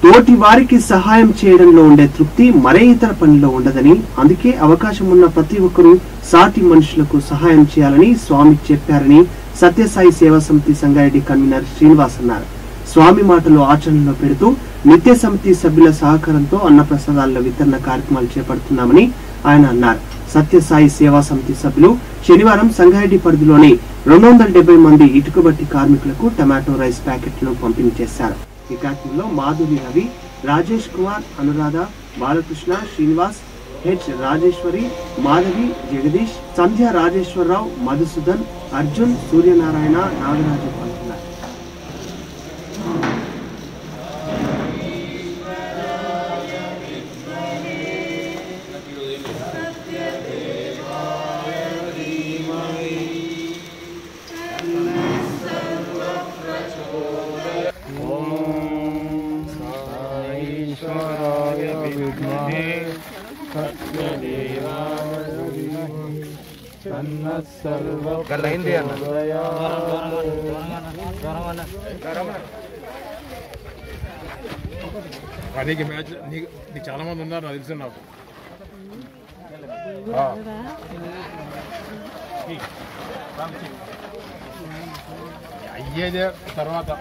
తోటి వారికి సహాయం చేయడంలో ఉండే తృప్తి మరే ఇతర పనిలో ఉండదని అందుకే అవకాశం ఉన్న ప్రతి ఒక్కరూ సాటి మనుషులకు సహాయం చేయాలని స్వామి చెప్పారని సత్యసాయి సేవా సమితి సంగారెడ్డి కన్వీనర్ శ్రీనివాస్ అన్నారు స్వామి మాటలు ఆచరణలో పెడుతూ నిత్య సమితి సభ్యుల సహకారంతో అన్నప్రసాదాల వితరణ కార్యక్రమాలు చేపడుతున్నామని ఆయన అన్నారు సత్యసాయి సేవా సమితి సభ్యులు శనివారం సంగారెడ్డి పరిధిలోని రెండు వందల డెబ్బై మంది ఇటుకబట్టి కార్మికులకు టమాటో రైస్ ప్యాకెట్లను పంపిణీ చేశారు ఈ కార్యక్రమంలో మాధురి రవి రాజేష్ కుమార్ అనురాధ బాలకృష్ణ శ్రీనివాస్ హెచ్ రాజేశ్వరి మాధవి జగదీష్ సంధ్య రాజేశ్వరరావు మధుసూదన్ అర్జున్ సూర్యనారాయణ నాగరాజు పాల్గొన్నారు ఈశ్వరాయ విద్మహే సత్యదేవాయ ధీమహి తన్నః సర్వ నీకు మ్యాచ్ నీకు నీకు చాలా మంది ఉన్నారు నాకు తెలుసు నాకు ఆ. అయ్యేదే తర్వాత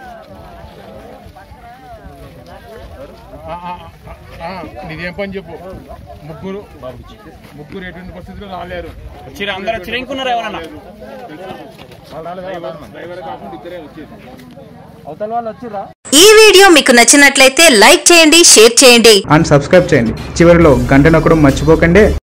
ఆ, ఆ, ఆ, ఆ, నీదేం పని చెప్పు ముగ్గురు ముగ్గురు ఎటువంటి పరిస్థితుల్లో రాలేరు వచ్చిరా అందరూ వచ్చిరా ఇంకున్నారా ఎవరన్నా డ్రైవర్ కాకుండా ఇద్దరే వచ్చేది అవతల వాళ్ళు వచ్చిరా ఈ వీడియో మీకు నచ్చినట్లయితే లైక్ చేయండి షేర్ చేయండి అండ్ సబ్స్క్రైబ్ చేయండి చివరిలో గంట నొక్కడం మర్చిపోకండి